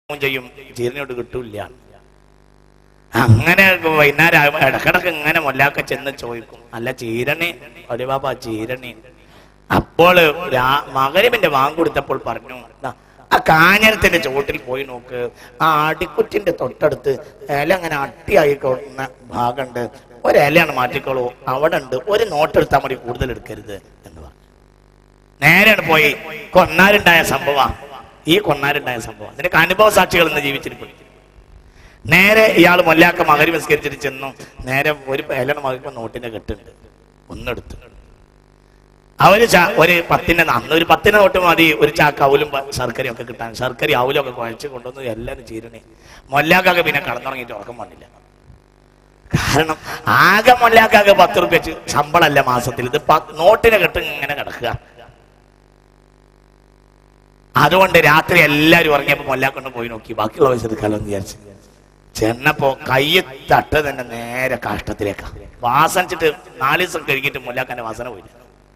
ചെയ്യും ചീരനോട് കിട്ടൂല അങ്ങനെ വൈകുന്നേരം ആകുമ്പോ ഇടക്കിടക്ക് ഇങ്ങനെ മൊല്ലാക്ക ചെന്ന് ചോദിക്കും അല്ല ചീരണി ഒരു ബാബ ചീരണി അപ്പോൾ രാ- മകരിവിന്റെ വാങ്ങ് കൊടുത്തപ്പോൾ പറഞ്ഞു "ദാ, ആ കാഞ്ഞരത്തിന്റെ ചോട്ടിൽ പോയി നോക്ക് ആ അടിക്കുറ്റിന്റെ തൊട്ടടുത്ത് ഇല അങ്ങനെ അട്ടിയായി കൊടുക്കുന്ന ഭാഗമുണ്ട് ഒരിലയാണ് മാറ്റിക്കോളൂ അവിടെ ഉണ്ട് ഒരു നോട്ടെടുത്താൽ മതി കൂടുതൽ എടുക്കരുത് എന്ന് പറഞ്ഞു നേരെയാണ് പോയി കൊന്നാരുണ്ടായ സംഭവം ഈ കൊന്നാരുണ്ടായ സംഭവം അതിന്റെ അനുഭവ സാക്ഷികൾ ഇന്ന് ജീവിച്ചിരിക്കുന്നു നേരെ ഇയാൾ മൊല്ലാക്ക മകരി വിസ്കരിച്ചിട്ട് ചെന്നു നേരെ ഒരു പേലണ മകൾക്ക് നോട്ടിന്റെ കെട്ടുണ്ട് ഒന്നെടുത്തു അവര് ചാ- ഒരു പത്തിന്റെ അന്ന് ഒരു പത്തിന് നോട്ട് മതി ഒരു ചാക്ക് അവലും പ- ശർക്കരയും ഒക്കെ കിട്ടാൻ ശർക്കര അവലും ഒക്കെ കുഴച്ച് കൊണ്ടുവന്ന് എല്ലാവരും ചീരണി മൊല്ലാക്കൊക്കെ പിന്നെ കടന്നുറങ്ങിയിട്ട് ഉറക്കം വന്നില്ല കാരണം ആകെ മൊല്ലാക്കൊക്കെ പത്ത് റുപ്യ വെച്ച് ശമ്പളമല്ല മാസത്തിൽ ഇത് പ- നോട്ടിനെ കെട്ട് ഇങ്ങനെ കിടക്കുക അതുകൊണ്ട് രാത്രി എല്ലാവരും ഉറങ്ങിയപ്പോ മൊല്ലാക്കൊണ്ട് പോയി നോക്കി ബാക്കിയുള്ള പൈസ എടുക്കാലോ എന്ന് വിചാരിച്ചു ചെന്നപ്പോ കൈ തട്ട തന്നെ നേരെ കാഷ്ടത്തിലേക്കാ വാസനിച്ചിട്ട് നാല് ദിവസം കഴുകിയിട്ട് മുല്ലാക്കാന്റെ വാസന പോയില്ല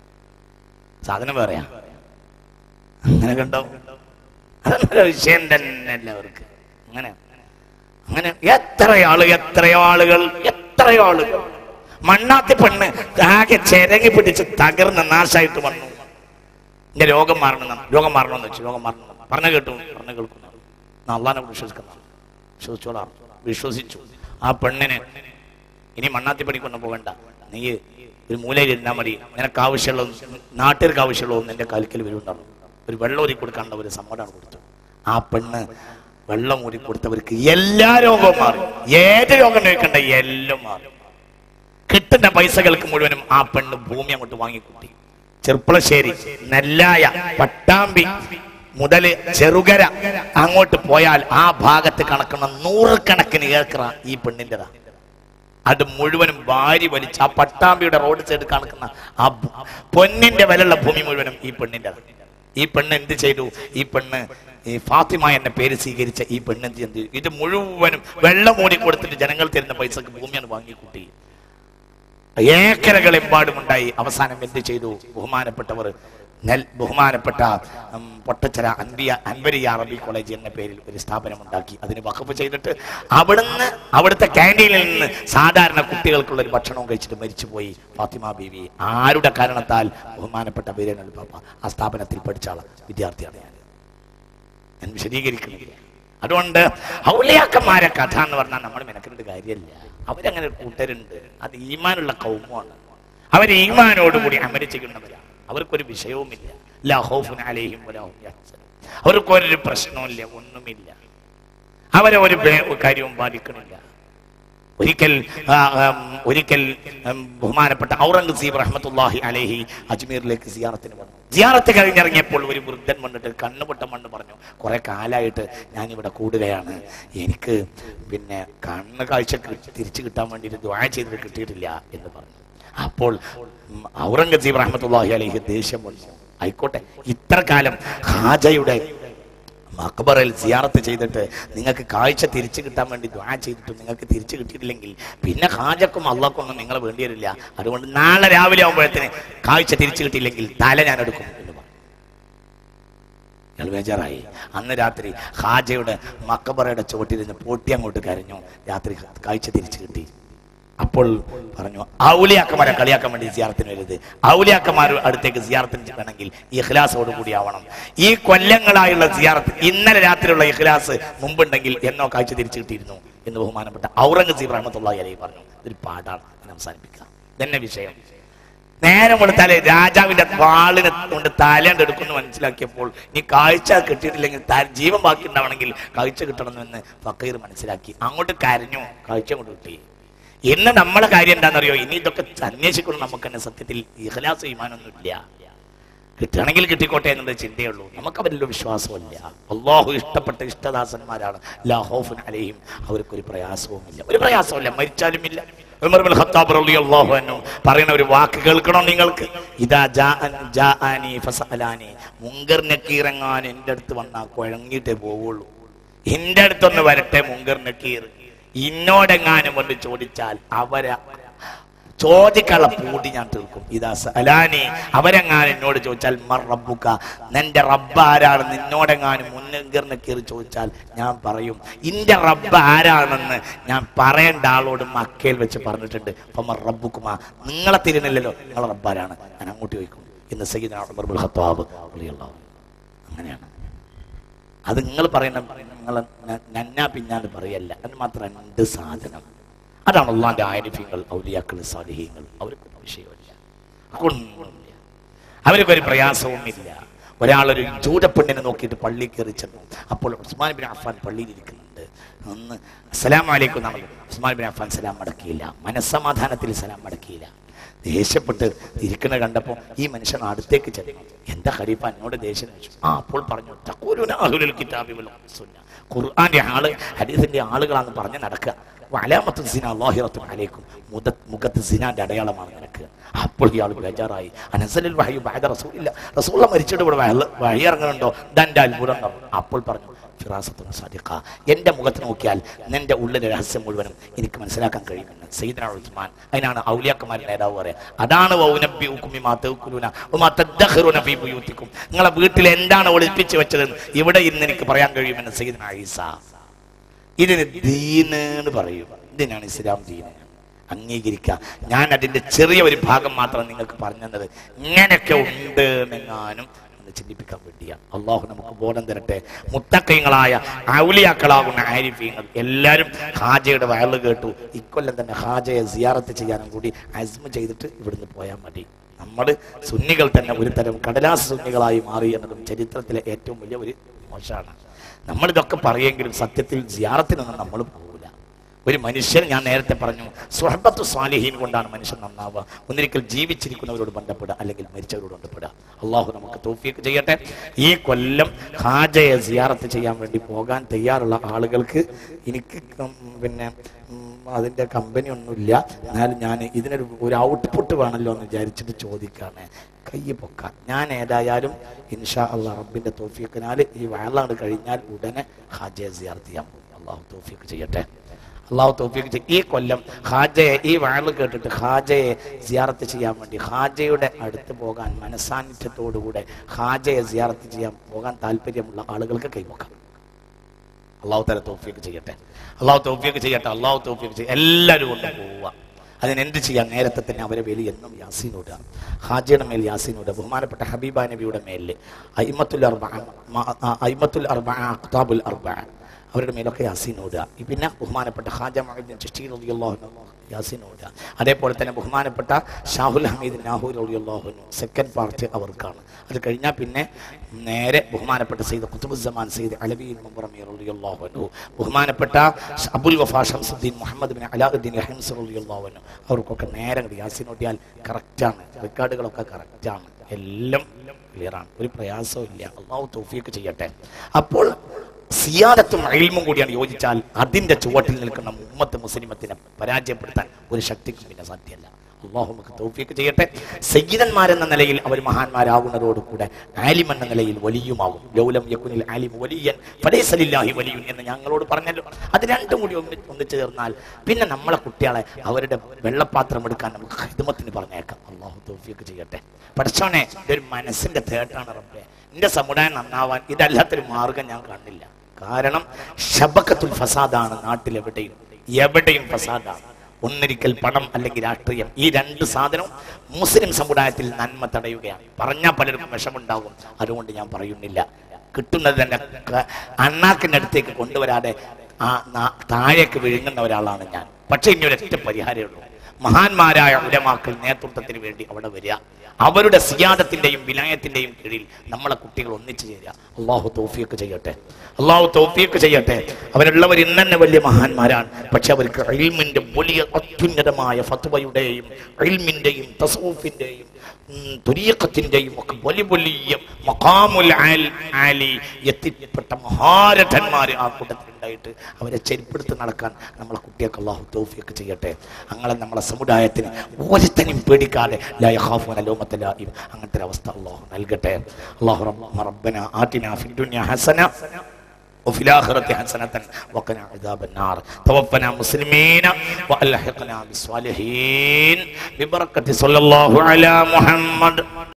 സാധനം വേറെയാ അങ്ങനെ കണ്ടോ അതൊന്നൊരു വിഷയം തന്നെ എല്ലാവർക്ക് അങ്ങനെ അങ്ങനെ എത്രയോ ആള് എത്രയോ ആളുകൾ എത്രയോ ആളുകൾ മണ്ണാത്തി പെണ്ണ് ആകെ ചെരങ്ങി പിടിച്ച് തകർന്ന് നാശമായിട്ട് വന്നു എന്റെ രോഗം മാറണം രോഗം മാറണമെന്ന് വെച്ചു രോഗം മാറണം പറഞ്ഞു കേട്ടു പറഞ്ഞു കേൾക്കുന്നു അള്ളാനെ വിശ്വസിക്കുന്ന വിശ്വസിച്ചോളാം വിശ്വസിച്ചു ആ പെണ്ണിന് ഇനി മണ്ണാത്തി പണിക്കൊന്നും പോകണ്ട നീ ഒരു മൂലയിൽ ഇരുന്നാൽ മതി നിനക്ക് ആവശ്യമുള്ള നാട്ടുകാർക്ക് ആവശ്യമുള്ള ഒന്ന് എന്റെ കാലിക്കൽ വരുന്നുണ്ടാവും ഒരു വെള്ളം ഊരി കൊടുക്കാനുള്ള ഒരു സമ്മതമാണ് കൊടുത്തു ആ പെണ്ണ് വെള്ളം ഊരി കൊടുത്തവർക്ക് എല്ലാ രോഗവും മാറി ഏത് രോഗം നോക്കണ്ട എല്ലാം മാറി കിട്ടുന്ന പൈസകൾക്ക് മുഴുവനും ആ പെണ്ണ് ഭൂമി അങ്ങോട്ട് വാങ്ങിക്കൂട്ടി ചെർപ്പളശ്ശേരി നെല്ലായ പട്ടാമ്പി മുതല് ചെറുകര അങ്ങോട്ട് പോയാൽ ആ ഭാഗത്ത് കണക്കുന്ന നൂറുകണക്കിന് ഏക്കറ ഈ പെണ്ണിൻ്റെതാ അത് മുഴുവനും വാരി വലിച്ച് ആ പട്ടാമ്പിയുടെ റോഡ് സൈഡ് കണക്കുന്ന ആ ഭൂ- പൊന്നിന്റെ വിലയുള്ള ഭൂമി മുഴുവനും ഈ പെണ്ണിൻ്റെതാ ഈ പെണ്ണ് എന്ത് ചെയ്തു ഈ പെണ്ണ് ഈ ഫാത്തിമ എന്ന പേര് സ്വീകരിച്ച ഈ പെണ്ണ് എന്ത് ചെയ്തു ഇത് മുഴുവനും വെള്ളം മൂടി കൊടുത്തിട്ട് ജനങ്ങൾ തരുന്ന പൈസക്ക് ഭൂമിയാണ് വാങ്ങിക്കൂട്ടി ഏക്കരകൾ എമ്പാടുമുണ്ടായി അവസാനം എന്ത് ചെയ്തു ബഹുമാനപ്പെട്ടവർ നെൽ ബഹുമാനപ്പെട്ട ഉം, പൊട്ടച്ചര അൻപിയ അൻവരിയ അറബി കോളേജ് എന്ന പേരിൽ ഒരു സ്ഥാപനം ഉണ്ടാക്കി അതിന് വഖഫ് ചെയ്തിട്ട് അവിടുന്ന് അവിടുത്തെ ക്യാൻറ്റീനിൽ നിന്ന് സാധാരണ കുട്ടികൾക്കുള്ള ഒരു ഭക്ഷണവും കഴിച്ചിട്ട് മരിച്ചുപോയി ഫാത്തിമ ബീവി ആരുടെ കാരണത്താൽ ബഹുമാനപ്പെട്ട ബീരനൽ പാപ്പ ആ സ്ഥാപനത്തിൽ പഠിച്ച ആള് വിദ്യാർത്ഥിയാണ് ഞാൻ ഞാൻ വിശദീകരിക്കുന്നില്ല അതുകൊണ്ട് ഔലിയാക്കന്മാരെ കഥ എന്ന് പറഞ്ഞാൽ നമ്മൾ മെനക്കേണ്ട കാര്യമല്ല അവരങ്ങനെ ഒരു കൂട്ടരുണ്ട് അത് ഈമാനുള്ള കൗമാണ് അവർ ഈമാനോടുകൂടി അമര ചെയ്യുന്നവരാണ് അവർക്കൊരു വിഷയവുമില്ല ലാ ഖൗഫുൻ അലൈഹിം വലാ ഹും യഹ്സനൂൻ. അവർക്കൊരു പ്രശ്നവുമില്ല ഒന്നുമില്ല അവരെ ഒരു ബേ- കാര്യവും ബാധിക്കണില്ല ഒരിക്കൽ ആ, ഉം, ഒരിക്കൽ ഉം, ബഹുമാനപ്പെട്ട ഔറംഗസീബ് റഹ്മത്തുല്ലാഹി അലേഹി അജ്മീറിലേക്ക് സിയാറത്തിന് വന്നു സിയാറത്ത് കഴിഞ്ഞിറങ്ങിയപ്പോൾ ഒരു വൃദ്ധൻ വന്നിട്ട് കണ്ണുപൊട്ട മണ്ണ് പറഞ്ഞു കുറെ കാലായിട്ട് ഞാൻ ഇവിടെ കൂടുകയാണ് എനിക്ക് പിന്നെ കണ്ണ് കാഴ്ച കി- തിരിച്ചു കിട്ടാൻ വേണ്ടിയിട്ട് ദ്വായ ചെയ്തിട്ട് കിട്ടിയിട്ടില്ല എന്ന് പറഞ്ഞു അപ്പോൾ ഉം, ഔറംഗസീബ് റഹ്മത്തുല്ലാഹി അലേഹി ദേഷ്യം വന്നു ആയിക്കോട്ടെ ഇത്ര കാലം ഹാജയുടെ മക്ബറയിൽ സിയാറത്ത് ചെയ്തിട്ട് നിങ്ങൾക്ക് കാഴ്ച തിരിച്ചു കിട്ടാൻ വേണ്ടി ദ്വാ ചെയ്തിട്ട് നിങ്ങൾക്ക് തിരിച്ചു കിട്ടിയിട്ടില്ലെങ്കിൽ പിന്നെ ഹാജക്കും അള്ളാഹ്ക്കൊന്നും നിങ്ങളെ വേണ്ടി വരില്ല അതുകൊണ്ട് നാളെ രാവിലെ ആകുമ്പോഴത്തേന് കാഴ്ച തിരിച്ചു കിട്ടിയില്ലെങ്കിൽ തല ഞാൻ എടുക്കും എന്ന് പറഞ്ഞു ഇയാൾ ബേജാറായി അന്ന് രാത്രി ഹാജയുടെ മക്കബറയുടെ ചുവട്ടിരുന്ന് പൊട്ടി അങ്ങോട്ട് കരഞ്ഞു രാത്രി കാഴ്ച തിരിച്ചു കിട്ടി അപ്പോൾ പറഞ്ഞു ഔലിയാക്കന്മാരെ കളിയാക്കാൻ വേണ്ടി സിയാറത്തിന് വരരുത് ഔലിയാക്കന്മാർ അടുത്തേക്ക് സിയാറത്തിന് വേണമെങ്കിൽ ഇഖ്ലാസോട് കൂടി ആവണം ഈ കൊല്ലങ്ങളായുള്ള സിയാറത്ത് ഇന്നലെ രാത്രിയുള്ള ഇഖ്ലാസ് മുമ്പുണ്ടെങ്കിൽ എന്നോ കാഴ്ച തിരിച്ചു കിട്ടിയിരുന്നു എന്ന് ബഹുമാനപ്പെട്ട ഔറംഗസീബ് റഹ്മത്തുള്ളി അലൈഹി പറഞ്ഞു ഇതൊരു പാടാണ് ഞാൻ അവസാനിപ്പിക്കാം ഇതന്നെ വിഷയം നേരം കൊടുത്താലേ രാജാവിന്റെ വാളിനെ കൊണ്ട് തലേണ്ട് എടുക്കുന്നു മനസ്സിലാക്കിയപ്പോൾ നീ കാഴ്ച കിട്ടിയിട്ടില്ലെങ്കിൽ ത- ജീവൻ ബാക്കി ഉണ്ടാവണമെങ്കിൽ കാഴ്ച കിട്ടണമെന്ന് ഫക്കീർ മനസ്സിലാക്കി അങ്ങോട്ട് കരഞ്ഞു കാഴ്ച കൊണ്ട് കിട്ടി ഇന്ന് നമ്മളെ കാര്യം എന്താണെന്നറിയോ ഇനി ഇതൊക്കെ അന്വേഷിക്കണം നമുക്ക് തന്നെ സത്യത്തിൽ ഇഹലാസ് ചെയ്യുവാനൊന്നുമില്ല കിട്ടുകയാണെങ്കിൽ കിട്ടിക്കോട്ടെ എന്നുള്ള ചിന്തയുള്ളൂ നമുക്ക് അവരിൽ വിശ്വാസമില്ല അള്ളാഹു ഇഷ്ടപ്പെട്ട ഇഷ്ടദാസന്മാരാണ് ലാഹോഫുൻ അലയും അവർക്കൊരു പ്രയാസവുമില്ല ഒരു പ്രയാസമില്ല മരിച്ചാലുമില്ല ഉമർ ബിൻ ഖത്താബ് റളിയല്ലാഹു അൻഹു പറയുന്ന ഒരു വാക്ക് കേൾക്കണോ നിങ്ങൾക്ക് ഇതാ ജാഅൻ ജാഅനി ഫസഅലാനി മുങ്കർ നക്കീറങ്ങാൻ എൻ്റെ അടുത്ത് വന്നാൽ കുഴങ്ങിയിട്ടേ പോവുള്ളൂ എൻ്റെ അടുത്തൊന്ന് വരട്ടെ മുങ്കർ നക്കീർ ഇന്നോടെങ്ങാനും കൊണ്ട് ചോദിച്ചാൽ അവരെ ചോദിക്കാനുള്ള പൂടി ഞാൻ തീർക്കും ഇതാ സലാനി അവരെങ്ങാനും എന്നോട് ചോദിച്ചാൽ മർ റബ്ബുക്ക നിന്റെ റബ്ബ് ആരാണ് നിന്നോടെങ്ങാനും മുൻകറിന് കയറി ചോദിച്ചാൽ ഞാൻ പറയും ഇന്റെ റബ്ബ് ആരാണെന്ന് ഞാൻ പറയേണ്ട ആളോട് മക്കയിൽ വെച്ച് പറഞ്ഞിട്ടുണ്ട് അപ്പൊ മർ റബ്ബുക്കുമാ നിങ്ങളെ തിരുന്നില്ലല്ലോ നിങ്ങളെ റബ്ബ് ആരാണ് ഞാൻ അങ്ങോട്ട് ചോദിക്കും ഇന്ന് സയ്യിദ് ഉമർ ബിൻ ഖത്താബ് റളിയല്ലാഹു അൻഹു. അങ്ങനെയാണ് അത് നിങ്ങൾ പറയുന്ന നിങ്ങൾ നന്നാ പിന്നാന്ന് പറയല്ല അതിന് മാത്രം രണ്ട് സാധനം അതാണ് അള്ളാന്റെ ആരിഫ്യങ്ങൾ ഔലിയാക്കൾ സാലിഹ്യങ്ങൾ അവർക്കൊന്നും വിഷയമില്ല അവർക്കൊന്നുമില്ല അവർക്കൊരു പ്രയാസവും ഇല്ല ഒരാളൊരു ജൂതപ്പെണ്ണിനെ നോക്കിയിട്ട് പള്ളി കയറി ചെന്നു അപ്പോൾ ഉസ്മാൻ ബിൻ അഫാൻ പള്ളിയിൽ ഇരിക്കുന്നുണ്ട് ഒന്ന് അസ്സലാം വലൈക്കും എന്നാണ് ഉസ്മാൻ ബിൻ അഫാൻ സലാം മടക്കിയില്ല മനസ്സമാധാനത്തിൽ സലാം മടക്കിയില്ല ദേഷ്യപ്പെട്ട് ഇരിക്കുന്ന കണ്ടപ്പോൾ ഈ മനുഷ്യൻ അടുത്തേക്ക് ചെന്നു എന്താ ഖലീഫ എന്നോട് ദേഷ്യം വെച്ചു ആ അപ്പോൾ പറഞ്ഞു തഖൂലുന അഹ്ലുൽ കിതാബി വൽ സുന്ന ഖുർആന്റെ ആള് ഹദീസിന്റെ ആളുകളാന്ന് പറഞ്ഞ് നടക്കുക വലാമത്ത് സിന അല്ലാഹിറത്തും അലൈക്കും മുഖ മുഖത്ത് സിനാന്റെ അടയാളമാണ് നിനക്ക് അപ്പോൾ ഇയാൾ ബേജാറായി അനസലിൽ വഹയു ബാധ റസൂലില്ല റസൂള്ള മരിച്ചിട്ട് ഇവിടെ വഹ- വഴി ഇറങ്ങുന്നുണ്ടോ ദന്റെ അത്ഭുതം നടന്നു. അപ്പോൾ പറഞ്ഞു ഫിറാസത്തുൻ സാദിഖ എന്റെ മുഖത്ത് നോക്കിയാൽ നിന്റെ ഉള്ളിലെ രഹസ്യം മുഴുവനും എനിക്ക് മനസ്സിലാക്കാൻ കഴിയുമെന്ന് സയ്യിദ്ന ഉസ്മാൻ അതിനാണ് ഔലിയാക്കന്മാരുടെ നേതാവ് പറയാ അതാണ് വൗനബ്ബിഉക്കും ബിമാ തഅകുലൂന വമാ തദ്ഖറുന ഫീ ബുയൂത്തിക്കും നിങ്ങളെ വീട്ടിൽ എന്താണ് ഒളിപ്പിച്ച് വെച്ചതെന്ന് ഇവിടെ ഇന്ന് എനിക്ക് പറയാൻ കഴിയുമെന്ന് സയ്യിദ്ന ഈസ ഇതിന് ദീന് എന്ന് പറയും ഇതിനാണ് ഇസ്ലാം ദീന് അംഗീകരിക്കുക ഞാൻ അതിന്റെ ചെറിയ ഒരു ഭാഗം മാത്രം നിങ്ങൾക്ക് പറഞ്ഞു തന്നത് ഇങ്ങനെയൊക്കെ ഉണ്ട് എന്നെങ്ങാനും ഒന്ന് ചിന്തിപ്പിക്കാൻ വേണ്ടിയാണ് അള്ളാഹു നമുക്ക് ബോധം തരട്ടെ മുത്തക്കയങ്ങളായ ഔലിയാക്കളാകുന്ന ആരിഫീങ്ങൾ എല്ലാവരും ഹാജയുടെ വയറ് കേട്ടു ഇക്കൊല്ലം തന്നെ ഹാജയെ സിയാറത്ത് ചെയ്യാനും കൂടി അസ്മ ചെയ്തിട്ട് ഇവിടുന്ന് പോയാൽ മതി നമ്മൾ സുന്നികൾ തന്നെ ഒരു തരം കടലാസ് സുന്നികളായി മാറി എന്നതും ചരിത്രത്തിലെ ഏറ്റവും വലിയ ഒരു മോശമാണ് നമ്മൾ ഇതൊക്കെ പറയെങ്കിലും സത്യത്തിൽ സിയാറത്തിനൊന്നും നമ്മൾ പോകില്ല ഒരു മനുഷ്യൻ ഞാൻ നേരത്തെ പറഞ്ഞു സുഹബത്ത് സ്വാലിഹീൻ കൊണ്ടാണ് മനുഷ്യൻ നന്നാവുക ഒന്നിരിക്കൽ ജീവിച്ചിരിക്കുന്നവരോട് ബന്ധപ്പെടുക അല്ലെങ്കിൽ മരിച്ചവരോട് ബന്ധപ്പെടുക അള്ളാഹു നമുക്ക് തോഫിയൊക്കെ ചെയ്യട്ടെ ഈ കൊല്ലം ഹാജയെ സിയാറത്ത് ചെയ്യാൻ വേണ്ടി പോകാൻ തയ്യാറുള്ള ആളുകൾക്ക് എനിക്ക് ഉം, പിന്നെ ഉം, അതിന്റെ കമ്പനി ഒന്നുമില്ല എന്നാലും ഞാൻ ഇതിനൊരു ഒരു ഔട്ട്പുട്ട് വേണമല്ലോ എന്ന് വിചാരിച്ചിട്ട് ചോദിക്കാണ് കൈ പൊക്കാൻ ഞാൻ ഏതായാലും ഇൻഷാ അള്ളാഹ് റബ്ബിന്റെ തോഫിയക്കിനാൽ ഈ വയലാണ്ട് കഴിഞ്ഞാൽ ഉടനെ ഹാജയെ സിയാർത്ത് ചെയ്യാൻ പോകും അള്ളാഹു തോഫിയൊക്കെ ചെയ്യട്ടെ അള്ളാഹു തോഫിക്ക് ചെയ്യും ഈ കൊല്ലം ഹാജയെ ഈ വയല് കേട്ടിട്ട് ഹാജയെ സിയാറത്ത് ചെയ്യാൻ വേണ്ടി ഹാജയുടെ അടുത്ത് പോകാൻ മനസാന്നിധ്യത്തോടുകൂടെ ഹാജയെ സിയാറത്ത് ചെയ്യാൻ പോകാൻ താല്പര്യമുള്ള ആളുകൾക്ക് കൈവക്കാം അള്ളാഹു തല തോഫിക്ക് ചെയ്യട്ടെ അള്ളാഹു തോഫിക്ക് ചെയ്യട്ടെ അള്ളാഹു തോഫിക്ക് ചെയ്യ എല്ലാവരും കൊണ്ട് പോവുക അതിനെന്ത് ചെയ്യാൻ നേരത്തെ തന്നെ അവരെ വേലി എന്നും യാസീനോടുക ഹാജിയുടെ മേൽ യാസീനോട് ബഹുമാനപ്പെട്ട ഹബീബ നബിയുടെ മേലിൽ അയിമത്തുൽ അർബ അയിമത്തുൽ അർബ അക്താബുൽ അർബ അവരുടെ മേലൊക്കെ യാസീൻ ഓടുക ഈ പിന്നെ ബഹുമാനപ്പെട്ട ഹാജ മഹീദ്ദീൻ ചിഷ്ടി റളിയല്ലാഹു അൻഹു യാസീൻ ഓടുക അതേപോലെ തന്നെ ബഹുമാനപ്പെട്ട ഷാഹുൽ ഹമീദ് നാഹൂർ റളിയല്ലാഹു അൻഹു സെക്കൻഡ് പാർട്ട് അവർക്കാണ് അത് കഴിഞ്ഞാൽ പിന്നെ നേരെ ബഹുമാനപ്പെട്ട സയ്യിദ് ഖുതുബുസ്സമാൻ സയ്യിദ് അലബീൻ മുംറമി റളിയല്ലാഹു അൻഹു ബഹുമാനപ്പെട്ട Abul Wafa Shamsuddin Muhammad bin Alauddin Hams റളിയല്ലാഹു അൻഹു അവർക്കൊക്കെ നേരെ അങ്ങട് യാസീൻ ഓടിയാൽ കറക്റ്റാണ് റെക്കോർഡുകളൊക്കെ കറക്റ്റാണ് എല്ലാം ക്ലിയറാണ് ഒരു പ്രയാസവും ഇല്ല അള്ളാഹു തൗഫീഖ് ചെയ്യട്ടെ അപ്പോൾ സിയാദത്തും അയിൽമും കൂടിയാണ് യോജിച്ചാൽ അതിന്റെ ചുവട്ടിൽ നിൽക്കുന്ന ഉമ്മത്ത് മുസ്ലിമത്തിനെ പരാജയപ്പെടുത്താൻ ഒരു ശക്തിക്കും പിന്നെ സാധ്യമല്ല അള്ളാഹു നമുക്ക് തൗഫീഖ് ചെയ്യട്ടെ സയ്യിദന്മാരെന്ന നിലയിൽ അവർ മഹാന്മാരാകുന്നതോടുകൂടെ ആലിം എന്ന നിലയിൽ വലിയുമാകും ലൗലം യക്കുനിൽ ആലിം വലിയൻ ഫലൈസലില്ലാഹി വലിയുൻ എന്ന് ഞങ്ങളോട് പറഞ്ഞല്ലോ അത് രണ്ടും കൂടി ഒന്ന് ഒന്നിച്ചു ചേർന്നാൽ പിന്നെ നമ്മളെ കുട്ടികളെ അവരുടെ വെള്ളപ്പാത്രം എടുക്കാൻ നമുക്ക് ഹിദ്മത്തിന് പറഞ്ഞേക്കാം അള്ളാഹു തൗഫീഖ് ചെയ്യട്ടെ പഠിച്ചോനെ ഇതൊരു മനസ്സിന്റെ തേട്ടാണ് റബ്ബെ എന്റെ സമുദായം നന്നാവാൻ ഇതല്ലാത്തൊരു മാർഗം ഞാൻ കാണില്ല കാരണം ഷബക്കത്തുൽ ഫസാദാണ് നാട്ടിലെവിടെയും എവിടെയും ഫസാദാണ് ഒന്നിരിക്കൽ പണം അല്ലെങ്കിൽ രാഷ്ട്രീയം ഈ രണ്ട് സാധനവും മുസ്ലിം സമുദായത്തിൽ നന്മ തടയുകയാണ് പറഞ്ഞാൽ പലർക്കും വിഷമുണ്ടാകും അതുകൊണ്ട് ഞാൻ പറയുന്നില്ല കിട്ടുന്നത് തന്നെ ക- അണ്ണാക്കിന്റെ അടുത്തേക്ക് കൊണ്ടുവരാതെ ആ നാ- താഴേക്ക് വിഴുങ്ങുന്ന ഒരാളാണ് ഞാൻ പക്ഷെ ഇനി ഒരൊറ്റ പരിഹാരമേ ഉള്ളൂ മഹാന്മാരായ ഉലമാക്കൾ നേതൃത്വത്തിന് വേണ്ടി അവിടെ വരിക അവരുടെ സിയാദത്തിന്റെയും വിലായത്തിന്റെയും കീഴിൽ നമ്മളെ കുട്ടികൾ ഒന്നിച്ചു ചേരുക അള്ളാഹു തോഫിയൊക്കെ ചെയ്യട്ടെ അള്ളാഹു തോഫിയൊക്കെ ചെയ്യട്ടെ അവരുള്ളവർ ഇന്ന് തന്നെ വലിയ മഹാന്മാരാണ് പക്ഷെ അവർക്ക് ഇൽമിന്റെ വലിയ അത്യുന്നതമായ ഫത്വയുടെയും ഇൽമിന്റെയും തസൂഫിന്റെയും ഉം, തുരീഖത്തിന്റെയും ഒക്കെ വലിയ വലിയ മഖാമുൽ ആൽ ആലി എത്തിപ്പെട്ട മഹാരഥന്മാര് ആ കൂട്ടത്തിലുണ്ടായിട്ട് അവരെ ചെരുപ്പെടുത്ത് നടക്കാൻ നമ്മളെ കുട്ടിയൊക്കെ അള്ളാഹു തൗഫിയൊക്കെ ചെയ്യട്ടെ അങ്ങനെ നമ്മളെ സമുദായത്തിന് ഒരുത്തനും പേടിക്കാതെ ലാ യഖാഫൂന ലൗമത്ത ലാഇം അങ്ങനത്തെ ഒരു അവസ്ഥ അള്ളാഹു നൽകട്ടെ അള്ളാഹു റബ്ബ റബ്ബന ആതിന ഫിദ് ദുനിയ ഹസന وفي الآخرة حسنة وقنا عذاب النار توفنا مسلمين وألحقنا بالصالحين ببركة صلى الله على محمد